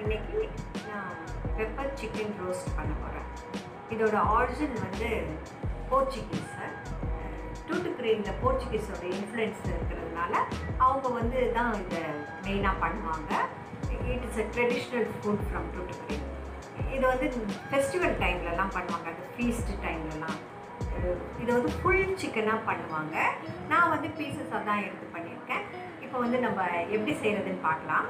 இன்னைக்கு நான் pepper chicken roast பண்ண போகிறேன் இதோட ஆரிஜின் வந்து போர்ச்சுகீஸ் டூட்டு கிரீனில் போர்ச்சுகீஸோட இன்ஃப்ளூயன்ஸ் இருக்கிறதுனால அவங்க வந்து தான் இதை மெயினாக பண்ணுவாங்க it is a traditional food from டூட்டு கிரீன் இது வந்து ஃபெஸ்டிவல் டைம்லலாம் பண்ணுவாங்க அந்த ஃபீஸ்ட் டைம்லலாம் இது வந்து ஃபுல் சிக்கனாக பண்ணுவாங்க நான் வந்து பீசஸாக தான் எடுத்து பண்ணியிருக்கேன் இப்போ வந்து நம்ம எப்படி செய்கிறதுன்னு பார்க்கலாம்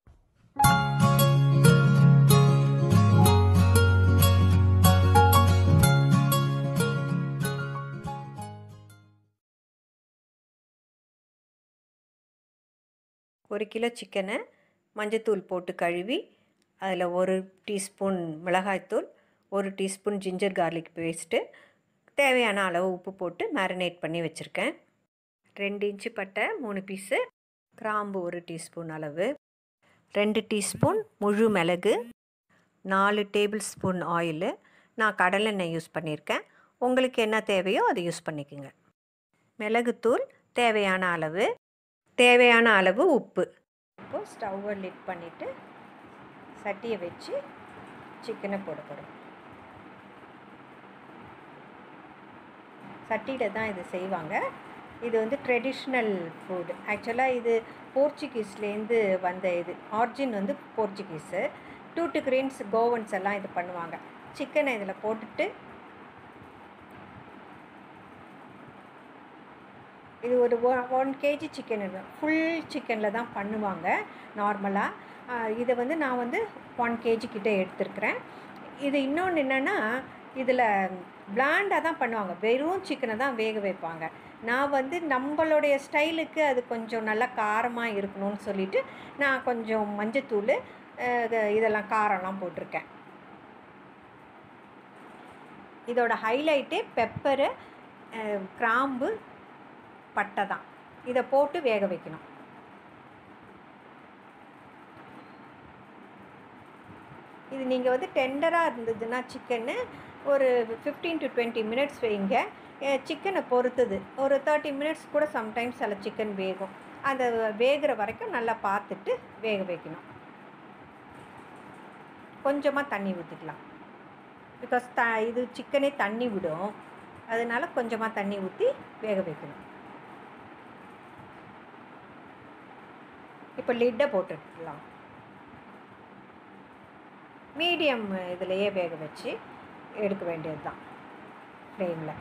ஒரு கிலோ சிக்கனை மஞ்சத்தூள் போட்டு கழுவி அதில் ஒரு டீஸ்பூன் மிளகாய்த்தூள் ஒரு டீஸ்பூன் ஜிஞ்சர் கார்லிக் பேஸ்ட்டு தேவையான அளவு உப்பு போட்டு மேரினேட் பண்ணி வச்சுருக்கேன் ரெண்டு இன்ச்சு பட்டை மூணு பீஸு கிராம்பு ஒரு டீஸ்பூன் அளவு ரெண்டு டீஸ்பூன் முழு மிளகு நாலு டேபிள் ஸ்பூன் ஆயிலு நான் கடலெண்ணெய் யூஸ் பண்ணியிருக்கேன் உங்களுக்கு என்ன தேவையோ அதை யூஸ் பண்ணிக்கோங்க மிளகுத்தூள் தேவையான அளவு தேவையான அளவு உப்பு இப்போது ஸ்டவ்வை லிட் பண்ணிவிட்டு சட்டியை வச்சு சிக்கனை போட போகிறோம் சட்டியில் தான் இது செய்வாங்க இது வந்து ட்ரெடிஷ்னல் ஃபுட் ஆக்சுவலாக இது போர்ச்சுகீஸ்லேருந்து வந்த இது ஆர்ஜின் வந்து போர்ச்சுகீஸு டூட்டு கிரீன்ஸ் கோவன்ஸ் எல்லாம் இது பண்ணுவாங்க சிக்கனை இதில் போட்டுட்டு இது ஒரு ஒன் கேஜி சிக்கன் ஃபுல் சிக்கனில் தான் பண்ணுவாங்க நார்மலாக இதை வந்து நான் வந்து ஒன் கேஜி கிட்டே எடுத்துருக்குறேன் இது இன்னொன்று என்னென்னா இதில் பிளாண்டாக தான் பண்ணுவாங்க வெறும் சிக்கனை தான் வேக வைப்பாங்க நான் வந்து நம்மளுடைய ஸ்டைலுக்கு அது கொஞ்சம் நல்லா காரமாக இருக்கணும்னு சொல்லிட்டு நான் கொஞ்சம் மஞ்சத்தூள் இதெல்லாம் காரம்லாம் போட்டிருக்கேன் இதோட ஹைலைட்டே பெப்பரு கிராம்பு பட்டை தான் இதை போட்டு வேக வைக்கணும் இது நீங்கள் வந்து டெண்டராக இருந்ததுன்னா சிக்கன்னு ஒரு ஃபிஃப்டீன் டு டுவெண்ட்டி மினிட்ஸ் வைங்க சிக்கனை பொறுத்தது ஒரு தேர்ட்டி மினிட்ஸ் கூட சம்டைம்ஸ் சில சிக்கன் வேகும் அந்த வேகிற வரைக்கும் நல்லா பார்த்துட்டு வேக வைக்கணும் கொஞ்சமாக தண்ணி ஊற்றிக்கலாம் பிகாஸ் த இது சிக்கனே தண்ணி விடும் அதனால கொஞ்சமாக தண்ணி ஊற்றி வேக வைக்கணும் இப்போ லிட்டை போட்டுக்கலாம் மீடியம் இதுலையே வேக வச்சு எடுக்க வேண்டியது தான் ஃப்ளேமில்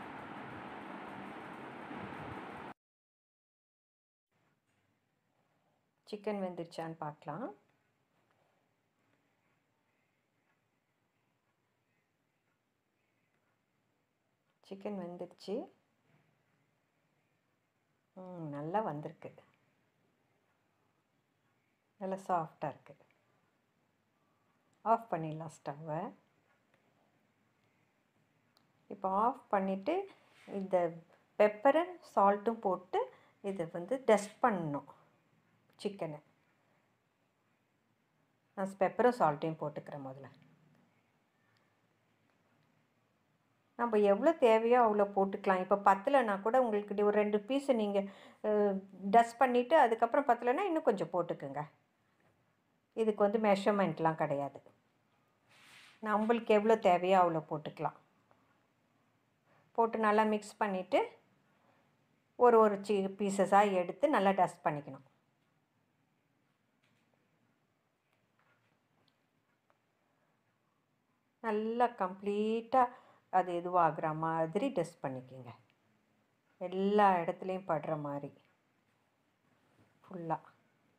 சிக்கன் வெந்துருச்சான்னு பார்க்கலாம் சிக்கன் வெந்துருச்சு நல்லா வந்திருக்கு நல்லா சாஃப்டாக இருக்குது ஆஃப் பண்ணிடலாம் ஸ்டவ்வை இப்போ ஆஃப் பண்ணிவிட்டு இந்த பெப்பரும் சால்ட்டும் போட்டு இதை வந்து டஸ்ட் பண்ணணும் சிக்கனை நான் பெப்பரும் சால்ட்டையும் போட்டுக்கிறேன் முதல்ல நம்ம எவ்வளோ தேவையோ அவ்வளோ போட்டுக்கலாம் இப்போ பத்தலைனா கூட உங்களுக்கு ஒரு ரெண்டு பீஸை நீங்கள் டஸ்ட் பண்ணிவிட்டு அதுக்கப்புறம் பத்தலைன்னா இன்னும் கொஞ்சம் போட்டுக்குங்க இதுக்கு வந்து மெஷர்மெண்ட்லாம் கிடையாது நம்மளுக்கு எவ்வளோ தேவையோ அவ்வளோ போட்டுக்கலாம் போட்டு நல்லா மிக்ஸ் பண்ணிவிட்டு ஒரு ஒரு சி பீசஸாக எடுத்து நல்லா டஸ்ட் பண்ணிக்கணும் நல்லா கம்ப்ளீட்டாக அது இதுவாகிற மாதிரி டஸ்ட் பண்ணிக்கோங்க எல்லா இடத்துலையும் படுற மாதிரி ஃபுல்லாக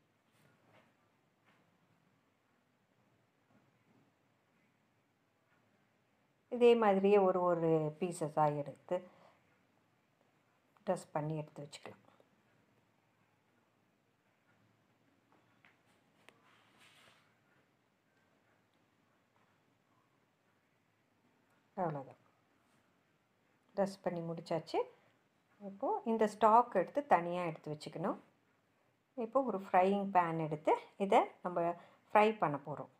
இதே மாதிரியே ஒரு ஒரு பீசஸாக எடுத்து ட்ரெஸ் பண்ணி எடுத்து வச்சுக்கலாம் அவ்வளோதான் ட்ரெஸ் பண்ணி முடித்தாச்சு இப்போது இந்த ஸ்டாக் எடுத்து தனியாக எடுத்து வச்சுக்கணும் இப்போ ஒரு ஃப்ரையிங் பேன் எடுத்து இதை நம்ம ஃப்ரை பண்ண போகிறோம்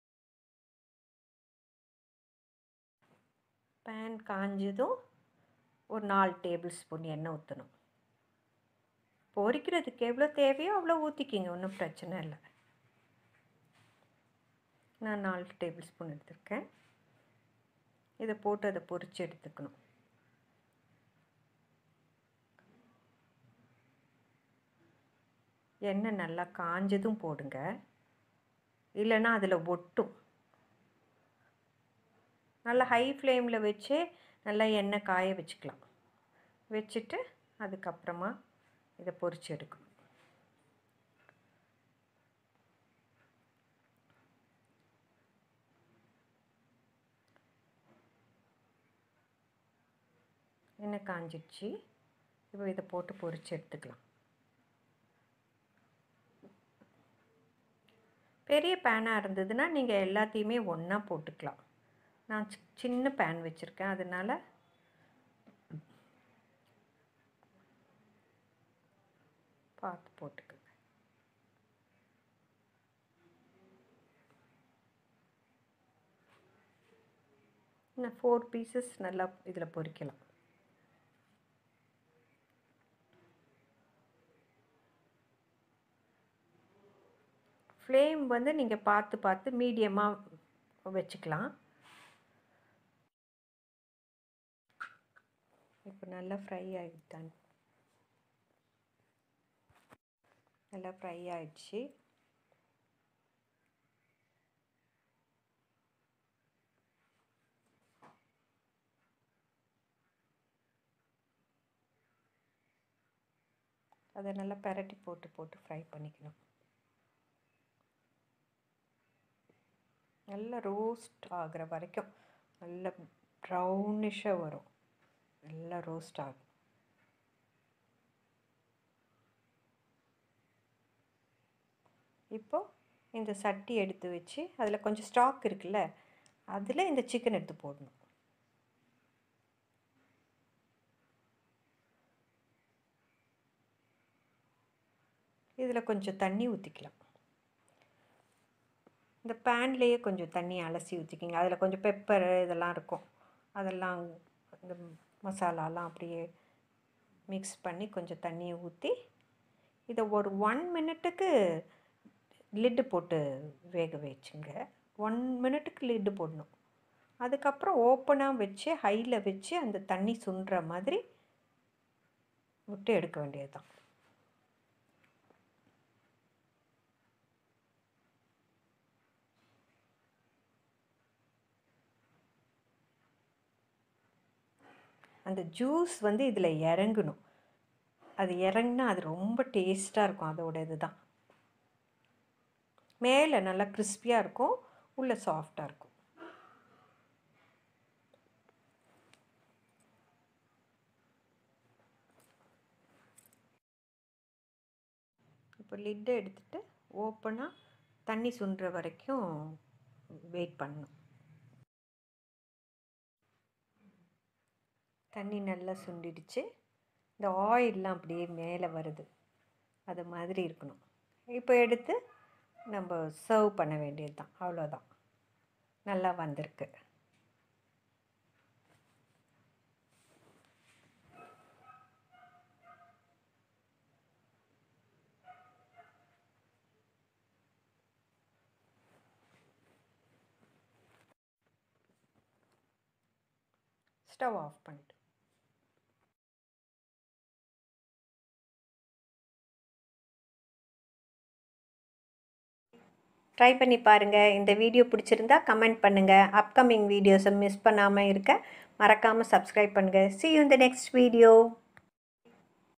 பேன் காஞ்சதும் ஒரு நாலு டேபிள் ஸ்பூன் எண்ணெய் ஊற்றணும் பொரிக்கிறதுக்கு எவ்வளோ தேவையோ அவ்வளோ ஊற்றிக்கிங்க ஒன்றும் பிரச்சனை இல்லை நான் நாலு டேபிள் ஸ்பூன் எடுத்திருக்கேன் இதை போட்டு அதை பொரித்து எடுத்துக்கணும் எண்ணெய் நல்லா காஞ்சதும் போடுங்க இல்லைன்னா அதில் ஒட்டும் நல்லா ஹை ஃப்ளேமில் வச்சு நல்லா எண்ணெய் காய வச்சுக்கலாம் வச்சுட்டு அதுக்கப்புறமா இதை பொரிச்சு எடுக்கணும் எண்ணெய் காஞ்சிடுச்சு இப்போ இதை போட்டு பொரிச்சு எடுத்துக்கலாம் பெரிய பேனாக இருந்ததுன்னா நீங்கள் எல்லாத்தையுமே ஒன்றா போட்டுக்கலாம் நான் சி- சின்ன பேன் வச்சுருக்கேன் அதனால் பார்த்து போட்டுக்கோங்க இன்னும் ஃபோர் பீசஸ் நல்லா இதில் பொரிக்கலாம் ஃப்ளேம் வந்து நீங்கள் பார்த்து பார்த்து மீடியமாக வச்சுக்கலாம் இப்போ நல்லா ஃப்ரை ஆகிட்டான் நல்லா ஃப்ரை ஆயிடுச்சு அதை நல்லா பெரட்டி போட்டு போட்டு ஃப்ரை பண்ணிக்கணும் நல்லா ரோஸ்ட் ஆகிற வரைக்கும் நல்ல ப்ரௌனிஷாக வரும் நல்லா ரோஸ்ட் ஆகும் இப்போது இந்த சட்டி எடுத்து வச்சு அதில் கொஞ்சம் ஸ்டாக் இருக்குல்ல அதில் இந்த சிக்கன் எடுத்து போடணும் இதில் கொஞ்சம் தண்ணி ஊற்றிக்கலாம் இந்த பேன்லேயே கொஞ்சம் தண்ணி அலசி ஊற்றிக்கிங்க அதில் கொஞ்சம் பெப்பர் இதெல்லாம் இருக்கும் அதெல்லாம் இந்த மசாலாலாம் அப்படியே மிக்ஸ் பண்ணி கொஞ்சம் தண்ணியை ஊற்றி இதை ஒரு ஒன் மினிட்டுக்கு லிட்டு போட்டு வேக வச்சுங்க ஒன் மினிட்டுக்கு லிட்டு போடணும் அதுக்கப்புறம் ஓப்பனாக வச்சு ஹையில் வச்சு அந்த தண்ணி சுண்டுற மாதிரி விட்டு எடுக்க வேண்டியது தான் அந்த ஜூஸ் வந்து இதில் இறங்கணும் அது இறங்குனா அது ரொம்ப டேஸ்ட்டாக இருக்கும் அதோட இதுதான் மேலே நல்லா கிறிஸ்பியாக இருக்கும் உள்ளே சாஃப்டாக இருக்கும் இப்போ லிட்டை எடுத்துட்டு ஓப்பனாக தண்ணி சுண்டுற வரைக்கும் வெயிட் பண்ணணும் தண்ணி நல்லா சுண்டிடுச்சு இந்த ஆயிலெலாம் அப்படியே மேலே வருது அது மாதிரி இருக்கணும் இப்போ எடுத்து நம்ம சர்வ் பண்ண வேண்டியது தான் அவ்வளோதான் நல்லா வந்திருக்கு ஸ்டவ் ஆஃப் பண்ணிட்டு ட்ரை பண்ணி பாருங்கள் இந்த வீடியோ பிடிச்சிருந்தா கமெண்ட் பண்ணுங்கள் அப்கமிங் வீடியோஸை மிஸ் பண்ணாமல் இருக்க மறக்காமல் சப்ஸ்கிரைப் பண்ணுங்கள் see you in the next video